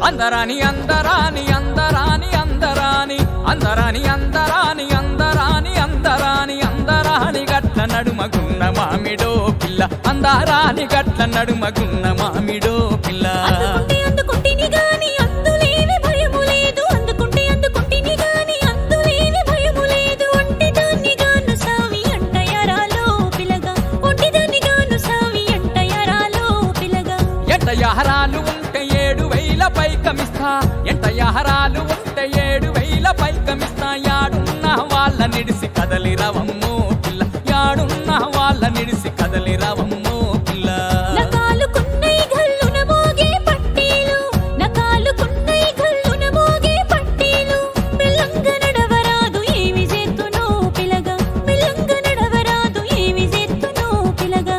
అందరాని అందరాని అందరాని అందరాని అందరాని అందరాని అందరాని అందరాని అందరాని గట్ల నడుమగున్న మామిడో పిల్ల అందరాని గట్ల నడుమగున్న మామిడో పిల్ల అందుకుంటే అందుకుంటిని గాని అందులేని భయము లేదు అందుకుంటే అందుకుంటిని గాని అందులేని భయము లేదు ఒంటిదాన్ని గాను సావి అంట ఎరాలో పిలగా ఒంటిదాన్ని గాను సావి అంట ఎరాలో పిలగా ఎంట యహరాలు ఉంటే ఏడు వేల పైకమిస్తా ఎంట యహరాలు ఉంటే ఏడు వేల పైకమిస్తా యాడున్న వాళ్ళ నిడిసి కదలి రవమ్మో పిల్ల యాడున్న వాళ్ళ నిడిసి కదలి రవమ్మో పిల్ల నకాలుకున్నై గల్లున మోగే పట్టీలు నకాలుకున్నై గల్లున మోగే పట్టీలు మెల్లంగ నడవరాదు ఏమి చేతునో పిలగా మెల్లంగ నడవరాదు ఏమి చేతునో పిలగా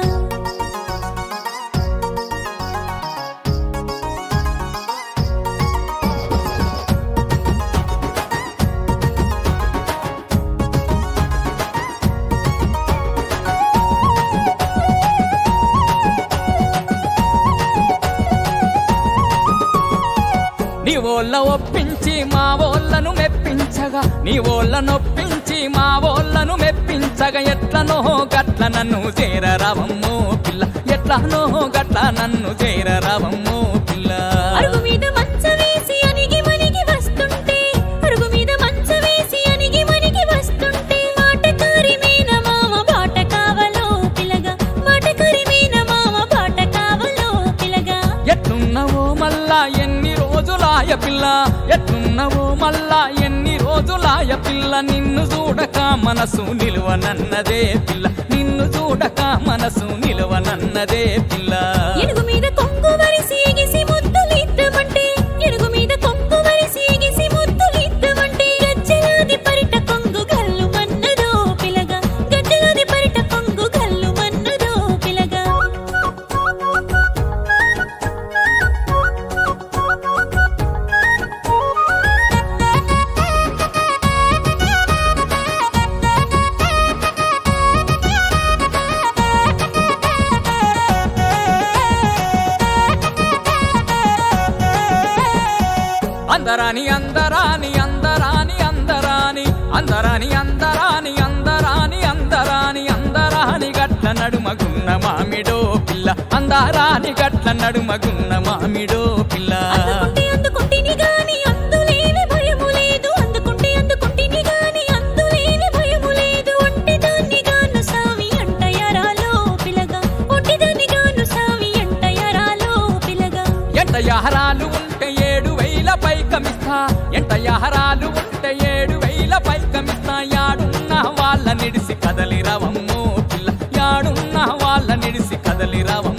నీ ఓళ్ళ ఒప్పించి మా ఓళ్ళను మెప్పించగా నీ ఓళ్ళ నొప్పించి మా ఓళ్ళను మెప్పించగా ఎట్లనో గట్ల నన్ను చేరరావమ్మో పిల్ల ఎట్లనో గట్ల నన్ను చేరరావమ్మో పిల్ల అరుగు మీద మంచ వేసి అనిగి మనిగి వస్తుంటే అరుగు మీద మంచ వేసి అనిగి మనిగి వస్తుంటే మాటకారి మీన మామ బాట కావలో పిలగా మాటకారి మీన మామ బాట కావలో పిలగా ఎట్లున్నవో మళ్ళా ఎన్ని రోజులాయ పిల్ల ఎట్లున్నవో మళ్ళా ఎన్ని రోజులాయ పిల్ల నిన్ను చూడక మనసు నిలువనన్నదే పిల్ల నిన్ను చూడక మనసు నిలువనన్నదే పిల్ల ఎడుగు మీద కొంగు వరిసి ఎగిసి ముద్దులిద్దమంటే ఎడుగు మీద కొంగు వరిసి ఎగిసి ముద్దులిద్దమంటే గజ్జలాది పరిట కొంగు గల్లు మన్నదో పిలగా గజ్జలాది పరిట కొంగు గల్లు మన్నదో పిలగా అందరాని అందరాని అందరాని అందరాని అందరాని అందరాని అందరాని అందరాని అందరాని గట్ల నడుమగున్న మామిడో పిల్ల అందరాని గట్ల నడుమగున్న మామిడో పిల్ల అందుకుంటే అందుకుంటిని గాని అందులేని భయము లేదు అందుకుంటే అందుకుంటిని గాని అందులేని భయము లేదు ఒంటిదాన్ని గాను సావి అంట ఎరాలో పిలగా ఒంటిదాన్ని గాను సావి అంట ఎరాలో పిలగా ఎంట యహరాలు ఉంటే ఏడు వేల పైకమిస్తా ఎంట యహరాలు ఉంటే ఏడు వేల పైకమిస్తా యాడున్న వాళ్ళ నిడిసి కదలి రవమ్మో పిల్ల యాడున్న వాళ్ళ నిడిసి కదలి రవమ్మో